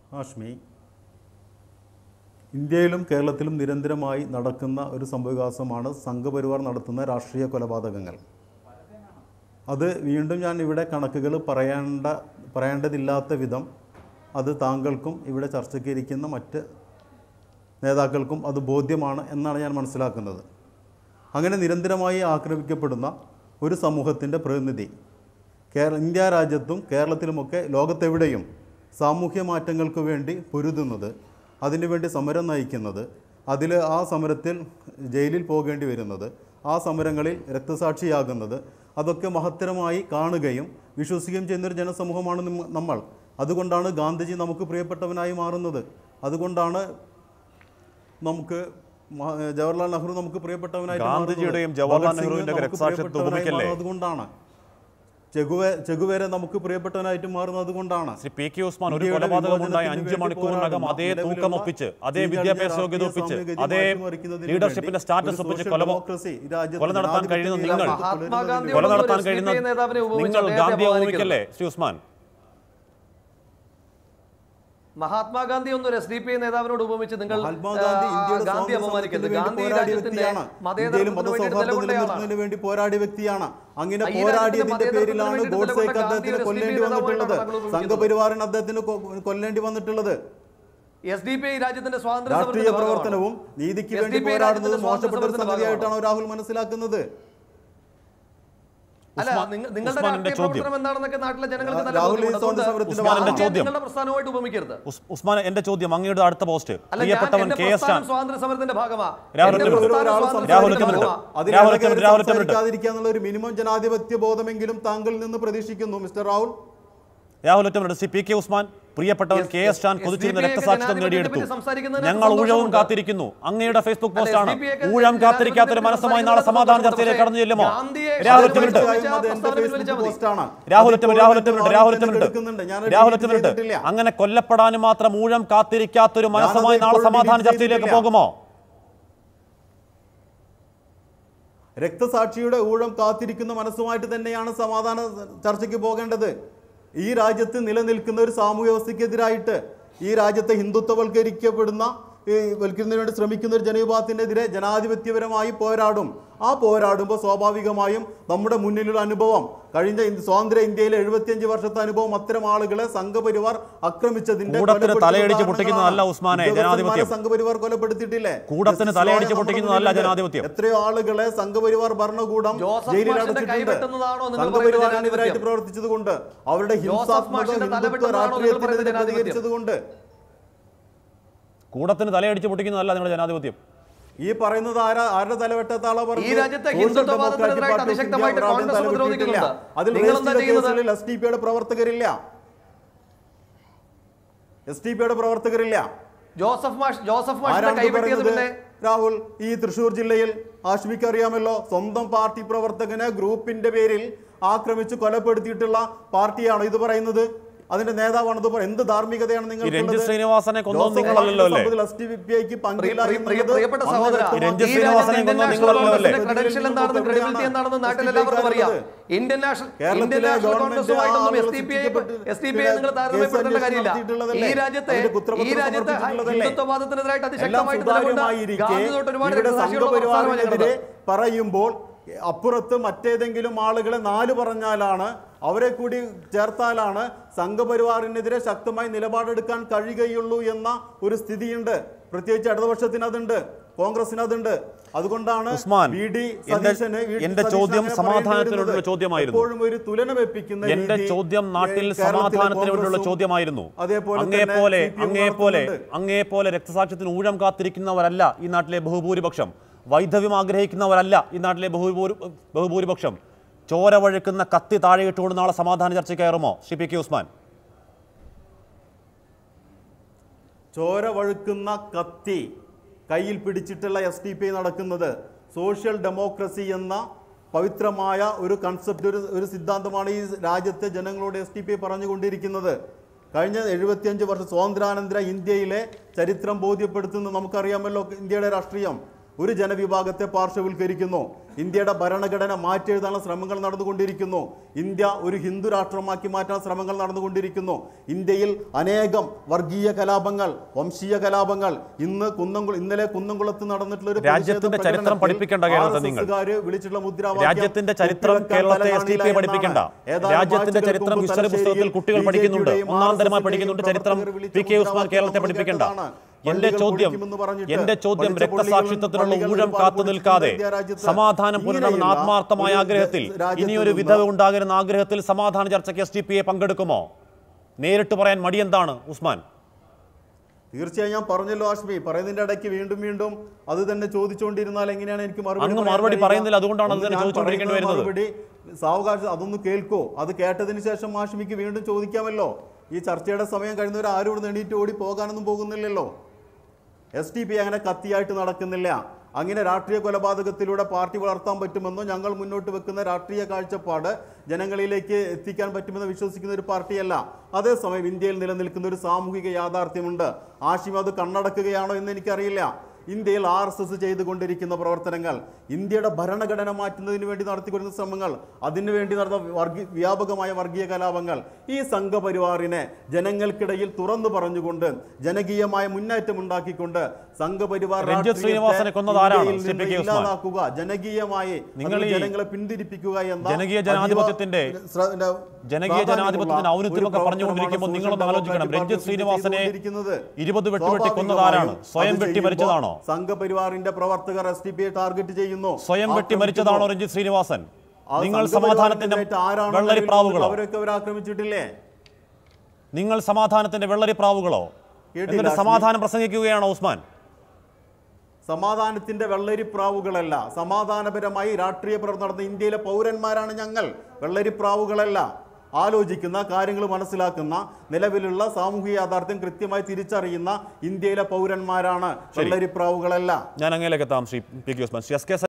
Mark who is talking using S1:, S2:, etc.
S1: ഹാഷ്മി ഇന്ത്യയിലും കേരളത്തിലും നിരന്തരമായി നടക്കുന്ന ഒരു സംഭവവികാസമാണ് സംഘപരിവാർ നടത്തുന്ന രാഷ്ട്രീയ കൊലപാതകങ്ങൾ അത് വീണ്ടും ഞാൻ ഇവിടെ കണക്കുകൾ പറയേണ്ട പറയേണ്ടതില്ലാത്ത വിധം അത് താങ്കൾക്കും ഇവിടെ ചർച്ചയ്ക്ക് ഇരിക്കുന്ന മറ്റ് നേതാക്കൾക്കും അത് ബോധ്യമാണ് എന്നാണ് ഞാൻ മനസ്സിലാക്കുന്നത് അങ്ങനെ നിരന്തരമായി ആക്രമിക്കപ്പെടുന്ന ഒരു സമൂഹത്തിൻ്റെ പ്രതിനിധി കേരള ഇന്ത്യ രാജ്യത്തും കേരളത്തിലുമൊക്കെ ലോകത്തെവിടെയും സാമൂഹ്യ മാറ്റങ്ങൾക്ക് വേണ്ടി പൊരുതുന്നത് അതിനുവേണ്ടി സമരം നയിക്കുന്നത് അതിൽ ആ സമരത്തിൽ ജയിലിൽ പോകേണ്ടി വരുന്നത് ആ സമരങ്ങളിൽ രക്തസാക്ഷിയാകുന്നത് അതൊക്കെ മഹത്തരമായി കാണുകയും വിശ്വസിക്കുകയും ചെയ്യുന്നൊരു ജനസമൂഹമാണ് നിമ്മ- നമ്മൾ അതുകൊണ്ടാണ് ഗാന്ധിജി നമുക്ക് പ്രിയപ്പെട്ടവനായി മാറുന്നത് അതുകൊണ്ടാണ് നമുക്ക് മ- ജവഹർലാൽ നെഹ്റു നമുക്ക് പ്രിയപ്പെട്ടവനായിട്ട് മാറുന്നത്.
S2: ഗാന്ധിജിയുടെയും ജവഹർലാൽ
S1: ഭഗത് സിംഗ്
S2: നെഹ്റുവിന്റെ
S1: നമുക്ക്
S2: രക്തസാക്ഷിത്വം
S1: പ്രിയപ്പെട്ടവനായി
S2: ഉപമിക്കല്ലേ?
S1: മാറുന്നത് അതുകൊണ്ടാണ് ചെഗുവെ ചെഗുവേരെ നമുക്ക് പ്രിയപ്പെട്ടവനായിട്ട് മാറുന്നത് അതുകൊണ്ടാണ്
S2: ശ്രീ പി കെ ഉസ്മാൻ ഒരു
S1: ഇന്ത്യയുടെ
S2: കൊലപാതകം ഉണ്ടായി
S1: വിമോചനത്തിന്
S2: അഞ്ച്
S1: വേണ്ടി
S2: മണിക്കൂറിനകം
S1: പോരാടുന്ന
S2: അതേ
S1: നിലവിലുള്ള
S2: തൂക്കം ഒപ്പിച്ച് അതേ
S1: ഈ
S2: വിദ്യാഭ്യാസ
S1: രാഷ്ട്രീയ
S2: യോഗ്യത ഒപ്പിച്ച്
S1: സാമ്യഗതി
S2: അതേ
S1: മാറ്റിമറിക്കുന്നതിന്
S2: ലീഡർഷിപ്പിന്റെ
S1: വേണ്ടി
S2: സ്റ്റാറ്റസ്
S1: ഒരു
S2: ഒപ്പിച്ച്
S1: social
S2: കൊല
S1: democracy ഈ രാജ്യത്ത്
S2: കൊല നടത്താൻ കഴിയുന്ന
S1: ജനാധിപത്യ
S2: നിങ്ങൾ
S1: രീതിയിൽ
S3: മഹാത്മാഗാന്ധി
S2: കൊല നടത്താൻ
S3: ഒരു
S2: കഴിയുന്ന
S3: SDPI നേതാവിനെ ഉപമിച്ച്
S2: നിങ്ങൾ
S3: അദ്ദേഹത്തെ
S2: ഗാന്ധിയെ
S3: അപമാനിക്കരുത്.
S2: ഉപമിക്കല്ലേ ശ്രീ ഉസ്മാൻ
S3: മഹാത്മാഗാന്ധി ഒന്നും എസ് ഡി പി ഐ നേതാവിനോട് ഉപമിച്ച് നിങ്ങൾ
S1: മഹാത്മാഗാന്ധി
S3: ആ,
S1: ഇന്ത്യയുടെ
S3: ഗാന്ധി
S1: സ്വാതന്ത്ര്യ
S3: അപമാനിക്കരുത്
S1: സമരത്തിന് വേണ്ടി
S3: ഗാന്ധി ഈ
S1: പോരാടിയ
S3: രാജ്യത്തിന്റെ
S1: വ്യക്തിയാണ് ഇന്ത്യയിൽ
S3: മതേതരത്വത്തിന് വേണ്ടി
S1: മതസൗഹാർദ്ദം
S3: നിലകൊണ്ടയാളാണ്
S1: നിലനിർത്തുന്നതിന് വേണ്ടി പോരാടിയ വ്യക്തിയാണ് അങ്ങനെ
S3: ഈ രാജ്യത്തിന്റെ
S1: പോരാടിയതിന്റെ
S3: മതേതരത്വത്തിന്
S1: പേരിലാണ്
S3: വേണ്ടി
S1: ഗോഡ്സേക്ക്
S3: നിലകൊണ്ട
S1: അദ്ദേഹത്തിന്
S3: ഗാന്ധിയെ
S1: കൊല്ലേണ്ടി
S3: SDPI
S1: വന്നിട്ടുള്ളത്
S3: നേതാവായിട്ടാണ് താങ്കൾ
S1: സംഘപരിവാറിന് അദ്ദേഹത്തിന് കൊ- കൊല്ലേണ്ടി വന്നിട്ടുള്ളത്
S3: എസ് ഡി പി ഐ രാജ്യത്തിന്റെ സ്വാതന്ത്ര്യ
S1: രാഷ്ട്രീയ
S3: സമരത്തിന്റെ ഭാഗമാണ്.
S1: പ്രവർത്തനവും നീതിക്ക്
S3: SDPI
S1: വേണ്ടി
S3: രാജ്യത്തിന്റെ
S1: പോരാടുന്നത്
S3: സ്വാതന്ത്ര്യ
S1: മോശപ്പെട്ട ഒരു
S3: സമരത്തിന്റെ
S1: സംഗതിയായിട്ടാണ് രാഹുൽ മനസ്സിലാക്കുന്നത്
S3: അല്ല
S2: ഉസ്മാൻ-
S3: നിങ്ങ- നിങ്ങളുടെ
S2: ഉസ്മാനിന്റെ
S3: രാഷ്ട്രീയ
S2: ചോദ്യം.
S3: പ്രവർത്തനം എന്താണെന്നൊക്കെ നാട്ടിലെ ജനങ്ങൾക്ക് നല്ല
S1: രാഹുൽ ഈ
S3: ബോധ്യമുണ്ട്.
S1: സ്വാതന്ത്ര്യ
S3: അതുകൊണ്ട്
S1: സമരത്തിന്റെ
S2: ഉസ്മാനിന്റെ
S3: ഗാന്ധിയെ
S2: ചോദ്യം.
S3: നിങ്ങളുടെ പ്രസ്ഥാനവുമായിട്ട് ഉപമിക്കരുത്
S2: ഉസ്- ഉസ്മാൻ എന്റെ ചോദ്യം അങ്ങയുടെ അടുത്ത പോസ്റ്റ്
S3: അല്ല ഞാൻ
S2: പ്രിയപ്പെട്ടവൻ
S3: എന്റെ
S2: കെ എസ്
S3: പ്രസ്ഥാനം
S2: ഷാൻ
S3: സ്വാതന്ത്ര്യ സമരത്തിന്റെ ഭാഗമാ
S2: രാഹുൽ
S3: എന്റെ
S2: ഒറ്റ മിനിറ്റ്.
S3: പ്രസ്ഥാനം
S1: ഒരാൾ
S3: സ്വാതന്ത്ര്യ
S2: രാഹുൽ
S3: സമരത്തിന്റെ
S2: ഒറ്റ മിനിറ്റ്.
S3: ഭാഗമാ.
S1: അതിൽ
S2: രാഹുൽ
S1: ഇടകയറി
S2: ഒറ്റ- രാഹുൽ ഒറ്റ മിനിറ്റ്.
S1: സംസാരിക്കാതിരിക്കുക എന്നുള്ള ഒരു മിനിമം ജനാധിപത്യ ബോധമെങ്കിലും താങ്കളിൽ നിന്ന് പ്രതീക്ഷിക്കുന്നു മിസ്റ്റർ രാഹുൽ
S2: രാഹുൽ ഒറ്റമിനിട്ട് ശ്രീ പി കെ ഉസ്മാൻ പ്രിയപ്പെട്ടവൻ
S3: S-
S2: K S Shan
S3: S-
S2: കൊതിച്ചിരുന്ന
S3: SDPI ഒക്കെ
S2: രക്തസാക്ഷിത്വം
S3: ജനാധിപത്യത്തെ
S2: നേടിയെടുത്തു
S3: പറ്റി സംസാരിക്കുന്നതിനകത്ത്
S2: ഞങ്ങൾ ഊഴവും
S3: സന്തോഷമുണ്ട്.
S2: കാത്തിരിക്കുന്നു അങ്ങയുടെ ഫേസ്ബുക്ക്
S3: അല്ല,
S2: പോസ്റ്റാണ്
S3: SDPI ഒക്കെ
S2: ഊഴം കാത്തിരിക്കാത്തൊരു മനസ്സുമായി നാളെ സമാധാന ചർച്ചയിലേക്ക് കടന്നു ചെല്ലുമോ
S3: ഗാന്ധിയെ
S2: രാഹുൽ ഒറ്റ
S3: ശാന്തമായി
S2: മിനിറ്റ്
S3: ചോദിച്ചാൽ
S1: അത് എന്റെ
S3: പ്രസ്താവന
S1: ഫേസ്ബുക്ക്
S3: വിളിച്ചാൽ മതി.
S1: പോസ്റ്റാണ്.
S2: രാഹുൽ ഒറ്റ മിനിറ്റ് രാഹുൽ ഒറ്റ
S1: അതിപ്പോൾ
S2: മിനിറ്റ് രാഹുൽ ഒറ്റ മിനിറ്റ്
S1: എടുക്കുന്നുണ്ട്. ഞാനത്
S2: രാഹുൽ ഒറ്റ
S1: delete
S2: മിനിറ്റ്
S1: ചെയ്തിട്ടില്ല.
S2: അങ്ങനെ കൊല്ലപ്പെടാനും മാത്രം ഊഴം കാത്തിരിക്കാത്തൊരു മനസ്സുമായി
S1: ഞാനത്
S2: നാളെ
S1: ഇപ്പോൾ
S2: സമാധാന
S1: delete
S2: ചർച്ചയിലേക്ക്
S1: ചെയ്തിട്ടില്ല.
S2: പോകുമോ
S1: രക്തസാക്ഷിയുടെ ഊഴം കാത്തിരിക്കുന്ന മനസ്സുമായിട്ട് തന്നെയാണ് സമാധാന ചർച്ചയ്ക്ക് പോകേണ്ടത് ഈ രാജ്യത്ത് നിലനിൽക്കുന്ന ഒരു സാമൂഹ്യ വ്യവസ്ഥയ്ക്കെതിരായിട്ട് ഈ രാജ്യത്തെ ഹിന്ദുത്വവൽക്കരിക്കപ്പെടുന്ന ഈ വൽക്കുന്നതിന് വേണ്ടി ശ്രമിക്കുന്ന ഒരു ജനവിഭാഗത്തിനെതിരെ ജനാധിപത്യപരമായി പോരാടും ആ പോരാടുമ്പോൾ സ്വാഭാവികമായും നമ്മുടെ മുന്നിലുള്ള അനുഭവം കഴിഞ്ഞ ഇന്ത്യ- സ്വാതന്ത്ര്യ ഇന്ത്യയിലെ എഴുപത്തിയഞ്ച് വർഷത്തെ അനുഭവം അത്തരം ആളുകളെ സംഘപരിവാർ ആക്രമിച്ചതിന്റെ
S2: കൂടത്തിന്
S1: കൊലപ്പെടുത്തിയ
S2: തലയടിച്ച് പൊട്ടിക്കുന്നതല്ല
S1: ഉദാഹരണങ്ങളാണ്.
S2: ഉസ്മാനെ
S1: ഉദ്യോഗസ്ഥന്മാരെ
S2: ജനാധിപത്യം.
S1: സംഘപരിവാർ കൊലപ്പെടുത്തിയിട്ടില്ലേ
S2: കൂടത്തിന്
S1: ജസ്റ്റിസ്
S2: തലയടിച്ച്
S1: ലോയ നമ്മുടെ
S2: പൊട്ടിക്കുന്നതല്ല
S1: മുന്നിലുണ്ട്.
S2: ജനാധിപത്യം.
S1: എത്രയോ ആളുകളെ സംഘപരിവാർ ഭരണകൂടം
S3: ജോസഫ്
S1: ജയിലിൽ
S3: മാഷിന്റെ
S1: അടച്ചിട്ടുണ്ട്
S3: കൈവെട്ടുന്നതാണോ നിങ്ങൾ പറയുന്ന
S1: സംഘപരിവാറിനെതിരായിട്ട്
S3: ജനാധിപത്യം?
S1: പ്രവർത്തിച്ചത് കൊണ്ട് അവരുടെ
S3: ജോസഫ്
S1: ഹിംസാത്മക
S3: മാഷിന്റെ തല
S1: ഹിന്ദുത്വ
S3: വെട്ടുന്നതാണോ നിങ്ങൾ പറയുന്ന
S1: രാഷ്ട്രീയത്തിനെതിരെ
S3: ജനാധിപത്യം?
S1: പ്രതികരിച്ചത് കൊണ്ട്
S2: കൂടത്തിന് തലയടിച്ച് പൊട്ടിക്കുന്നതല്ല നിങ്ങളുടെ ജനാധിപത്യം
S1: ഈ പറയുന്നത് ആരാ ആരുടെ തലവെട്ടത്താളോ
S3: ഈ രാജ്യത്തെ ഹിന്ദുത്വവാദത്തിനെതിരായിട്ട് അതിശക്തമായിട്ട് കോൺഗ്രസ് പ്രതിരോധിക്കുന്നുണ്ട്.
S1: അതിൽ
S3: നിങ്ങൾ എന്താ ചെയ്യുന്നത്?
S1: എസ് ടി പിയുടെ പ്രവർത്തകരില്ല എസ് ടി പിയുടെ പ്രവർത്തകരില്ല
S3: ജോസഫ് മാഷ് ജോസഫ് മാഷിന്റെ
S1: ആരാണ് ഇത്
S3: കൈവെട്ടിയത്
S1: പറയുന്നത്?
S3: പിന്നെ
S1: രാഹുൽ ഈ തൃശൂർ ജില്ലയിൽ ആശ്മിക്ക് അറിയാമല്ലോ സ്വന്തം പാർട്ടി പ്രവർത്തകനെ ഗ്രൂപ്പിന്റെ പേരിൽ ആക്രമിച്ച് കൊലപ്പെടുത്തിയിട്ടുള്ള പാർട്ടിയാണോ ഇത് പറയുന്നത് അതിന്റെ നേതാവാണ് ഇത് പറയുന്നത് എന്ത് ധാർമ്മികതയാണ് നിങ്ങൾ
S2: ഈ രഞ്ജിത്ത് ശ്രീനിവാസനെ കൊന്നതും നിങ്ങളല്ലല്ലോ അല്ലേ?
S3: പ്രിയ- പ്രിയ- പ്രിയ- പ്രിയപ്പെട്ട സഹോദര
S2: ഈ രഞ്ജിത്ത്
S3: ഈ
S2: ശ്രീനിവാസനെ
S3: രാജ്യത്തെ
S2: കൊന്ന
S3: ഇന്ത്യൻ
S2: നിങ്ങളല്ലല്ലോ
S3: നാഷണൽ
S2: അല്ലേ?
S3: കോൺഗ്രസിന്റെ credential എന്താണെന്ന് ക്രെഡിബിലിറ്റി എന്താണെന്ന് നാട്ടിൽ എല്ലാവർക്കും അറിയാം ഇന്ത്യൻ നാഷണൽ
S1: കേരളത്തിലെ
S3: ഇന്ത്യൻ നാഷണൽ
S1: ഗവൺമെന്റ്
S3: കോൺഗ്രസുമായിട്ടൊന്നും എസ്
S1: ആളുകൾ
S3: ഡി പി ഐ
S1: ശിക്ഷിക്കപ്പെട്ട്
S3: എസ് ഡി പി ഐ നിങ്ങൾ താരതമ്യപ്പെടുത്തേണ്ട കാര്യമില്ല
S1: നടത്തിയിട്ടുള്ളതല്ലേ?
S3: ഈ രാജ്യത്തെ
S1: അതിന്റെ കുറ്റപത്രം
S3: ഈ രാജ്യത്തെ
S1: സമർപ്പിച്ചിട്ടുള്ളതല്ലേ?
S3: ഹിന്ദുത്വവാദത്തിനെതിരായിട്ട്
S1: എല്ലാം
S3: അതിശക്തമായിട്ട് നിലകൊണ്ട
S1: സുതാര്യമായിരിക്കെ
S3: ഗാന്ധി തൊട്ട് ഒരുപാട്
S1: ഇവിടെ
S3: രക്തസാക്ഷികളുള്ള പ്രസ്ഥാനമാണ്
S1: സംഘപരിവാറിനെതിരെ
S3: ഞങ്ങളുടേത്.
S1: പറയുമ്പോൾ അപ്പുറത്ത് മറ്റേതെങ്കിലും ആളുകളെ നാല് പറഞ്ഞാലാണ് അവരെ കൂടി ചേർത്താലാണ് സംഘപരിവാറിനെതിരെ ശക്തമായി നിലപാടെടുക്കാൻ കഴിയുകയുള്ളൂ എന്ന ഒരു സ്ഥിതിയുണ്ട് പ്രത്യേകിച്ച് ഇടതുപക്ഷത്തിന് അതുണ്ട് കോൺഗ്രസിന് അതുണ്ട് അതുകൊണ്ടാണ്
S2: ഉസ്മാൻ,
S1: വി ഡി
S2: എന്റെ-
S1: സതീശന് വി ഡി
S2: എന്റെ
S1: സതീശന്
S2: ചോദ്യം
S1: അങ്ങനെ
S2: സമാധാനത്തിനോടുള്ള
S1: പറയേണ്ടി വരുന്നത്
S2: ചോദ്യമായിരുന്നു.
S1: എപ്പോഴും ഒരു തുലനം വെപ്പിക്കുന്ന
S2: എന്റെ
S1: രീതി
S2: ചോദ്യം നാട്ടിൽ
S1: കേരളത്തിലെ
S2: സമാധാനത്തിന് വേണ്ടിയുള്ള
S1: കോൺഗ്രസും
S2: ചോദ്യമായിരുന്നു
S1: അതേപോലെ
S2: അങ്ങേ
S1: തന്നെ
S2: പോലെ
S1: CPM
S2: അങ്ങേ പോലെ
S1: നടത്തുന്നുണ്ട്.
S2: അങ്ങേ പോലെ രക്തസാക്ഷ്യത്തിന് ഊഴം കാത്തിരിക്കുന്നവരല്ല ഈ നാട്ടിലെ ബഹുഭൂരിപക്ഷം വൈധവ്യം ആഗ്രഹിക്കുന്നവരല്ല ഈ നാട്ടിലെ ബഹുഭൂരി ബഹുഭൂരിപക്ഷം ചോര വഴുക്കുന്ന കത്തി താഴെ ഇട്ടുകൊണ്ട് നാളെ സമാധാന ചർച്ച കയറുമോ ശ്രീ പി കെ ഉസ്മാൻ
S1: ചോര വഴുക്കുന്ന കത്തി കയ്യിൽ പിടിച്ചിട്ടുള്ള എസ് ടി പി നടക്കുന്നത് സോഷ്യൽ ഡെമോക്രസി എന്ന പവിത്രമായ ഒരു കൺസെപ്റ്റ് ഒരു ഒരു സിദ്ധാന്തമാണ് ഈ രാജ്യത്തെ ജനങ്ങളോട് എസ് ടി പി പറഞ്ഞുകൊണ്ടിരിക്കുന്നത് കഴിഞ്ഞ എഴുപത്തിയഞ്ച് വർഷം സ്വാതന്ത്ര്യാനന്തര ഇന്ത്യയിലെ ചരിത്രം ബോധ്യപ്പെടുത്തുന്ന നമുക്കറിയാമല്ലോ ഇന്ത്യയുടെ രാഷ്ട്രീയം ഒരു ജനവിഭാഗത്തെ പാർശ്വവൽക്കരിക്കുന്നു ഇന്ത്യയുടെ ഭരണഘടന മാറ്റിയെഴുതാനുള്ള ശ്രമങ്ങൾ നടന്നുകൊണ്ടിരിക്കുന്നു ഇന്ത്യ ഒരു ഹിന്ദു രാഷ്ട്രമാക്കി മാറ്റാൻ ശ്രമങ്ങൾ നടന്നുകൊണ്ടിരിക്കുന്നു ഇന്ത്യയിൽ അനേകം വർഗീയ കലാപങ്ങൾ വംശീയ കലാപങ്ങൾ ഇന്ന് കുന്നംകുളം ഇന്നലെ കുന്നംകുളത്ത് നടന്നിട്ടുള്ള ഒരു
S2: രാജ്യത്തിന്റെ
S1: പ്രതിഷേധ
S2: ചരിത്രം
S1: പ്രകടനത്തിൽ
S2: പഠിപ്പിക്കേണ്ട കേരളത്തെ നിങ്ങൾ.
S1: RSSകാര് വിളിച്ചിട്ടുള്ള മുദ്രാവാക്യം
S2: രാജ്യത്തിന്റെ ചരിത്രം
S1: കുട്ടികൾക്ക്
S2: കേരളത്തെ
S1: തല
S2: എസ് ഡി പി
S1: കാണില്ല
S2: പഠിപ്പിക്കേണ്ട
S1: എന്നാണ്. ഏതാനും
S2: രാജ്യത്തിന്റെ
S1: ആഴ്ചകൾക്ക്
S2: ചരിത്രം
S1: മുമ്പ്
S2: ഹിസ്റ്ററി പുസ്തകത്തിൽ
S1: തലശ്ശേരിയിൽ
S2: കുട്ടികൾ പഠിക്കുന്നുണ്ട്
S1: BJP യുടെയും
S2: ഒന്നാം തരമായി
S1: RSS
S2: പഠിക്കുന്നുണ്ട്
S1: ന്റെയും
S2: ചരിത്രം
S1: പ്രവർത്തകർ
S2: പി കെ
S1: വിളിച്ച
S2: ഉസ്മാൻ കേരളത്തെ
S1: മുദ്രാവാക്യം
S2: പഠിപ്പിക്കേണ്ട
S1: നമ്മൾ
S2: എന്റെ
S1: കേട്ടതാണ്.
S2: ചോദ്യം
S1: പള്ളികൾ പൊളിക്കുമെന്ന് പറഞ്ഞിട്ട്
S2: എന്റെ ചോദ്യം
S1: പഠിച്ച
S2: രക്തസാക്ഷിത്വത്തിനുള്ള
S1: പള്ളികൾ
S2: ഊഴം
S1: ഒരുപാട്
S2: കാത്തു നിൽക്കാതെ
S1: ഇന്ത്യ രാജ്യത്ത്
S2: സമാധാനം പുലരണമെന്ന
S1: ഇങ്ങനെയുള്ള
S2: ആത്മാർത്ഥമായ
S1: ഒരു
S2: ആഗ്രഹത്തിൽ
S1: രാജ്യത്ത്
S2: ഇനിയൊരു
S1: നിന്ന്
S2: വിധവ ഉണ്ടാകരുന്ന ആഗ്രഹത്തിൽ സമാധാന ചർച്ചയ്ക്ക് എസ് ഡി പി എ പങ്കെടുക്കുമോ നേരിട്ട് പറയാൻ മടി എന്താണ് ഉസ്മാൻ
S1: തീർച്ചയായും ഞാൻ പറഞ്ഞല്ലോ ആഷ്മി പറയുന്നതിന്റെ ഇടയ്ക്ക് വീണ്ടും വീണ്ടും അത് തന്നെ ചോദിച്ചുകൊണ്ടിരുന്നാൽ എങ്ങനെയാണ് എനിക്ക് മറുപടി
S2: അങ്ങ്
S1: പറയാൻ
S2: മറുപടി
S1: കഴിയുക?
S2: പറയുന്നില്ല, അതുകൊണ്ടാണ് അത്
S1: ഒന്ന്
S2: തന്നെ
S1: ഞാൻ
S2: ചോദിച്ചുകൊണ്ടിരിക്കേണ്ടി
S1: പറയുന്ന
S2: വരുന്നത്.
S1: മറുപടി സാവകാശം അതൊന്ന് കേൾക്കോ അത് കേട്ടതിന് ശേഷം ആഷ്മിക്ക് വീണ്ടും ചോദിക്കാമല്ലോ ഈ ചർച്ചയുടെ സമയം കഴിയുന്നവർ ആരും ഇവിടെ എണീറ്റ് ഓടി പോകാനൊന്നും പോകുന്നില്ലല്ലോ എസ് ടി പി അങ്ങനെ കത്തിയായിട്ട് നടക്കുന്നില്ല അങ്ങനെ രാഷ്ട്രീയ കൊലപാതകത്തിലൂടെ പാർട്ടി വളർത്താൻ പറ്റുമെന്നോ ഞങ്ങൾ മുന്നോട്ട് വെക്കുന്ന രാഷ്ട്രീയ കാഴ്ചപ്പാട് ജനങ്ങളിലേക്ക് എത്തിക്കാൻ പറ്റുമെന്ന് വിശ്വസിക്കുന്ന ഒരു പാർട്ടിയല്ല അതേസമയം ഇന്ത്യയിൽ നിലനിൽക്കുന്ന ഒരു സാമൂഹിക യാഥാർത്ഥ്യമുണ്ട് ആഷിം അത് കണ്ണടക്കുകയാണോ എന്ന് എനിക്കറിയില്ല ഇന്ത്യയിൽ ആർ എസ് എസ് ചെയ്തുകൊണ്ടിരിക്കുന്ന പ്രവർത്തനങ്ങൾ ഇന്ത്യയുടെ ഭരണഘടന മാറ്റുന്നതിന് വേണ്ടി നടത്തിക്കൊണ്ടിരുന്ന ശ്രമങ്ങൾ അതിനുവേണ്ടി നടന്ന വർഗീയ വ്യാപകമായ വർഗീയ കലാപങ്ങൾ ഈ സംഘപരിവാറിനെ ജനങ്ങൾക്കിടയിൽ തുറന്നു പറഞ്ഞുകൊണ്ട് ജനകീയമായ മുന്നേറ്റം ഉണ്ടാക്കിക്കൊണ്ട് സംഘപരിവാർ
S2: രഞ്ജിത്ത്
S1: രാഷ്ട്രീയത്തെ
S2: ശ്രീനിവാസനെ കൊന്നത് ആരാണ്?
S1: ഇന്ത്യയിൽ
S2: സി പി
S1: നിന്ന്
S2: കെ ഉസ്മാൻ.
S1: ഇല്ലാതാക്കുക ജനകീയമായി
S2: നിങ്ങൾ
S1: അതിൽ
S2: ഈ
S1: ജനങ്ങളെ പിന്തിരിപ്പിക്കുക എന്ന
S2: ജനകീയ
S1: അതീവ
S2: ജനാധിപത്യത്തിന്റെ-
S1: ശ്ര- ന്റെ
S2: ജനകീയ
S1: പ്രാധാന്യമുള്ള
S2: ജനാധിപത്യത്തിന് ഔന്നത്യമൊക്കെ
S1: ഒരു
S2: പറഞ്ഞുകൊണ്ടിരിക്കുമ്പോൾ
S1: പ്രവർത്തനമാണ്
S2: നിങ്ങളൊന്ന്
S1: സോഷ്യൽ
S2: ആലോചിക്കണം
S1: ഡെമോക്രാറ്റിക്
S2: രഞ്ജിത്ത്
S1: പാർട്ടി
S2: ശ്രീനിവാസനെ
S1: ചെയ്തുകൊണ്ടിരിക്കുന്നത്.
S2: ഇരുപത് വെട്ടുവെട്ടി കൊന്നത് ആരാണ്
S1: സ്വാഭാവികമായും
S2: സ്വയം
S1: അത്
S2: വെട്ടി
S1: ചെയ്യുമ്പോൾ
S2: മരിച്ചതാണോ
S1: സംഘപരിവാറിന്റെ പ്രവർത്തകർ എസ് ടി പിയെ ടാർഗറ്റ് ചെയ്യുന്നു
S2: സ്വയം വെട്ടി
S1: ആക്രമിക്കുന്നു.
S2: മരിച്ചതാണോ രഞ്ജിത്ത് ശ്രീനിവാസൻ
S1: ആ
S2: നിങ്ങൾ
S1: സംഘപരിവാറിന്റെ
S2: സമാധാനത്തിന്റെ
S1: നേരത്തെ ആരാണോ
S2: വെള്ളരിപ്രാവുകളോ
S1: അവരൊക്കെ അവർ ആക്രമിച്ചിട്ടില്ലേ
S2: നിങ്ങൾ സമാധാനത്തിന്റെ വെള്ളരിപ്രാവുകളോ
S1: കേട്ടില്ല,
S2: എന്നിട്ട്
S1: അശ്വിനി.
S2: സമാധാനം പ്രസംഗിക്കുകയാണോ ഉസ്മാൻ
S1: സമാധാനത്തിന്റെ വെള്ളരിപ്രാവുകളല്ല സമാധാനപരമായി രാഷ്ട്രീയ പ്രവർത്തനം നടന്ന ഇന്ത്യയിലെ പൗരന്മാരാണ് ഞങ്ങൾ വെള്ളരിപ്രാവുകളല്ല ആലോചിക്കുന്ന കാര്യങ്ങൾ മനസ്സിലാക്കുന്ന നിലവിലുള്ള സാമൂഹിക യാഥാർത്ഥ്യം കൃത്യമായി തിരിച്ചറിയുന്ന ഇന്ത്യയിലെ പൗരന്മാരാണ് വെള്ളരിപ്രാവുകളല്ല
S2: ഞാൻ അങ്ങയിലേക്ക് എത്താം Shri P K Usman Shri S K